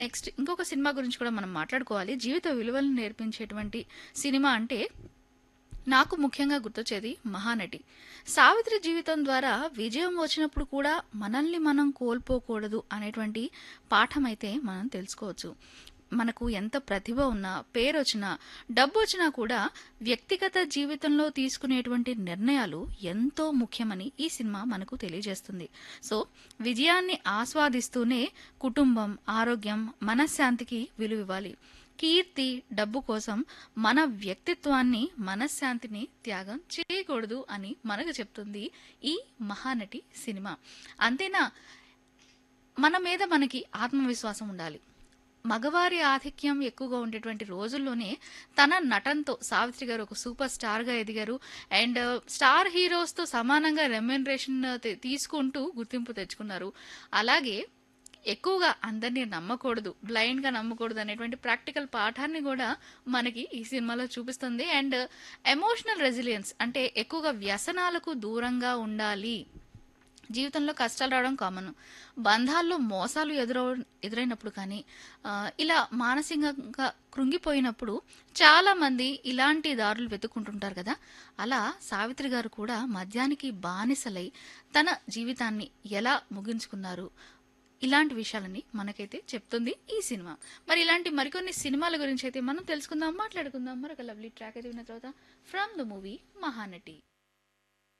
next ఇంకొక cinema గురించి కూడా మనం మాట్లాడుకోవాలి జీవిత విలువలను నేర్పించేటువంటి సినిమా అంటే నాకు ముఖ్యంగా గుర్తొచ్చేది మహానటి సావిత్రి జీవితం ద్వారా విజయం వచ్చినప్పుడు కూడా మనల్ని మనం కోల్పోకూడదు అనేటువంటి పాఠం అయితే మనం తెలుసుకోవచ్చు మనకు ఎంత ప్రతిభ ఉన్నా పేరు వచ్చినా డబ్బు వచ్చినా కూడా వ్యక్తిగత జీవితంలో తీసుకునేటువంటి నిర్ణయాలు ఎంతో ముఖ్యమని ఈ సినిమా మనకు తెలియజేస్తుంది సో విజయాన్ని ఆస్వాదిస్తూనే కుటుంబం ఆరోగ్యం మనశ్శాంతికి విలువ ఇవ్వాలి కీర్తి డబ్బు కోసం మన వ్యక్తిత్వాన్ని మనశ్శాంతిని త్యాగం చేయకూడదు అని మనకు చెప్తుంది ఈ మహానటి సినిమా అంతేనా మన మీద మనకి ఆత్మవిశ్వాసం ఉండాలి మగవారి ఆధిక్యం ఎక్కువగా ఉండేటువంటి రోజుల్లోనే తన నటనతో సావిత్రి గారు ఒక సూపర్ స్టార్గా ఎదిగారు అండ్ స్టార్ హీరోస్తో సమానంగా రెమ్యూనరేషన్ తీసుకుంటూ గుర్తింపు తెచ్చుకున్నారు అలాగే ఎక్కువగా అందరినీ నమ్మకూడదు బ్లైండ్గా నమ్మకూడదు అనేటువంటి ప్రాక్టికల్ పాఠాన్ని కూడా మనకి ఈ సినిమాలో చూపిస్తుంది అండ్ ఎమోషనల్ రెసిలియన్స్ అంటే ఎక్కువగా వ్యసనాలకు దూరంగా ఉండాలి జీవితంలో కష్టాలు రావడం కామన్ బంధాల్లో మోసాలు ఎదురవ ఎదురైనప్పుడు కానీ ఆ, ఇలా మానసికంగా కృంగిపోయినప్పుడు చాలా మంది ఇలాంటి దారులు వెతుక్కుంటుంటారు కదా అలా సావిత్రి గారు కూడా మద్యానికి బానిసలై తన జీవితాన్ని ఎలా ముగించుకున్నారు ఇలాంటి విషయాలని మనకైతే చెప్తుంది ఈ సినిమా మరి ఇలాంటి మరికొన్ని సినిమాల గురించి అయితే మనం తెలుసుకుందాం మాట్లాడుకుందాం మరొక లవ్లీ ట్రాక్ అయితే విన్న తర్వాత ఫ్రమ్ ద మూవీ మహానటి